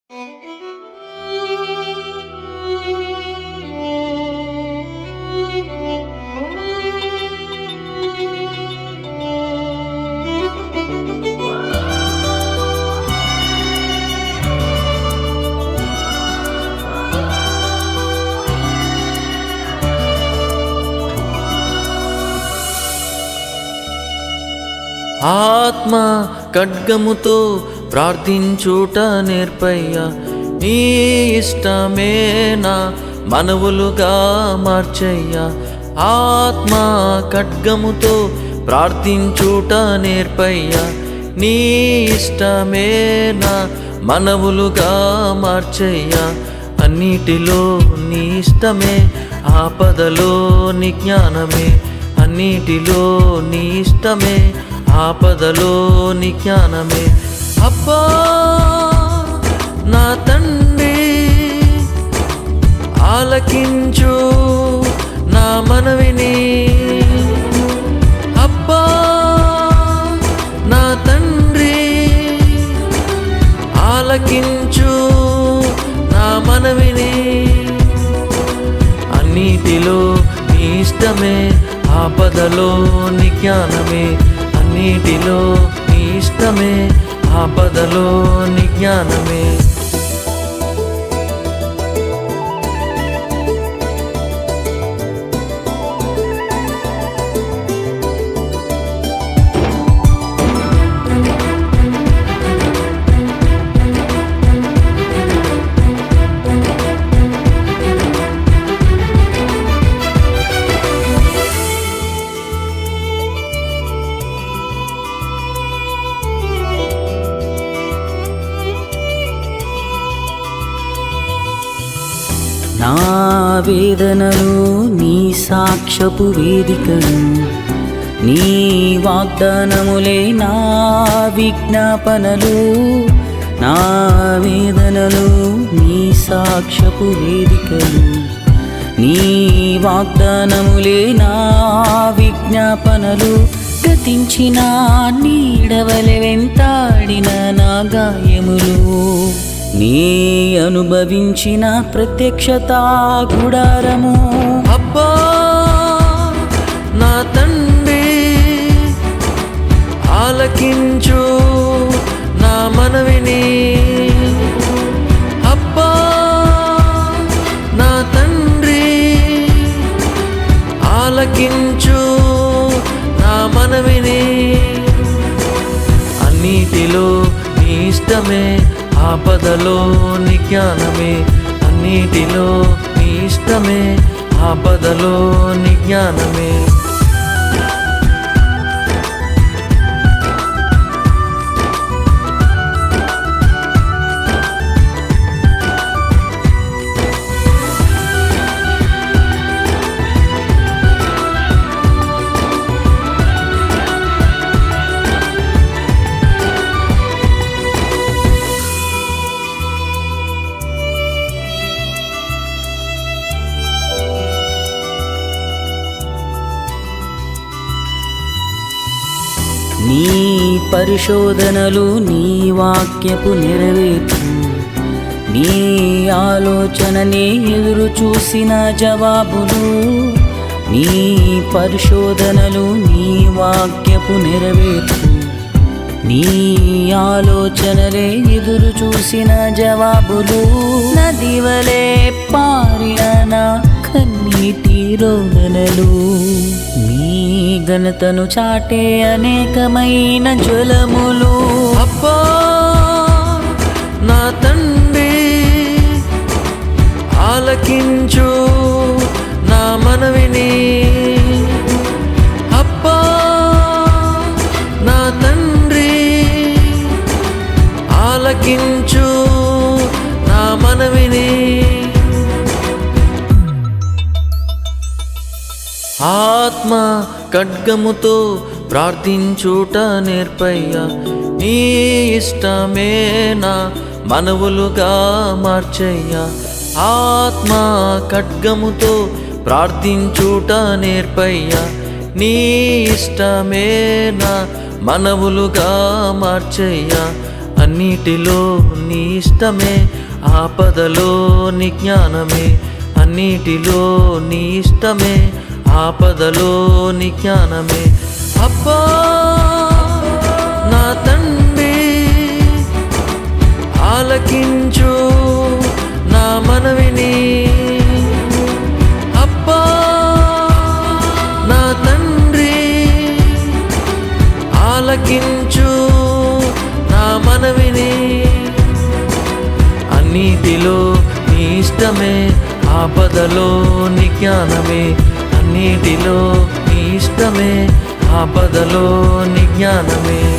ఆత్మ ఖడ్గముతో ప్రార్థించుట నేర్పయ్యా నీ ఇష్టమే నా మనవులుగా మార్చయ్యా ఆత్మ ఖడ్గముతో ప్రార్థించుట నేర్పయ్యా నీ ఇష్టమే నా మనవులుగా మార్చయ్యా అన్నిటిలో నీ ఇష్టమే ఆపదలో నీ జ్ఞానమే అన్నిటిలో నీ ఇష్టమే ఆపదలో నీ జ్ఞానమే అబ్బా నా తండ్రి ఆలకించు నా మనవిని అబ్బా నా తండ్రి ఆలకించు నా మనవిని అన్నిటిలో నీ ఇష్టమే ఆపదలో నీ జ్ఞానమే అన్నిటిలో నీ ఇష్టమే ఆపదలో నీ జ్ఞానమే నా వేదనలు నీ సాక్ష్యపు వేదికను నీ వాగ్దానములే నా విజ్ఞాపనలు నా వేదనలు నీ సాక్ష్యపు వేదికలు నీ వాగ్దానములే నా విజ్ఞాపనలు గతించిన నీడవలె వెంటాడిన నా గాయములు నీ అనుభవించిన ప్రత్యక్షత గుడారము అబ్బా నా తండ్రి ఆలకించు నా మనవిని అబ్బా నా తండ్రి ఆలకించు నా మనవిని అన్నిటిలో నీ ఇష్టమే ఆపదలో నీ జ్ఞానమే అన్నిటిలో నీ ఇష్టమే ఆపదలో నీ జ్ఞానమే నీ పరిశోధనలు నీ వాక్యపు నెరవేర్చు నీ ఆలోచననే ఎదురు చూసిన జవాబులు నీ పరిశోధనలు నీ వాక్యపు నెరవేర్చు నీ ఆలోచనలే ఎదురు చూసిన జవాబులు నదివలే పారిన నా కన్నీటి రోదనలు నీ ఘనతను చాటే అనేకమైన జ్వలములు అబ్బా నా తండ్రి ఆలకించు నా మనవిని అబ్బా నా తండ్రి ఆలకించు నా మనవిని ఆత్మ ఖడ్గముతో ప్రార్థించుట నేర్పయ్యా నీ ఇష్టమే నా మనవులుగా మార్చయ్యా ఆత్మ ఖడ్గముతో ప్రార్థించుట నేర్పయ్యా నీ ఇష్టమే నా మనవులుగా మార్చయ్యా అన్నిటిలో నీ ఇష్టమే ఆపదలో నీ జ్ఞానమే అన్నిటిలో నీ ఇష్టమే ఆపదలో నీ జ్ఞానమే అబ్బా నా తండ్రి ఆలకించు నా మనవిని అబ్బా నా తండ్రి ఆలకించు నా మనవిని అన్నిటిలో నీ ఇష్టమే ఆపదలో నీ జ్ఞానమే అన్నిటిలో నీ ఇష్టమే ఆపదలో నీ జ్ఞానమే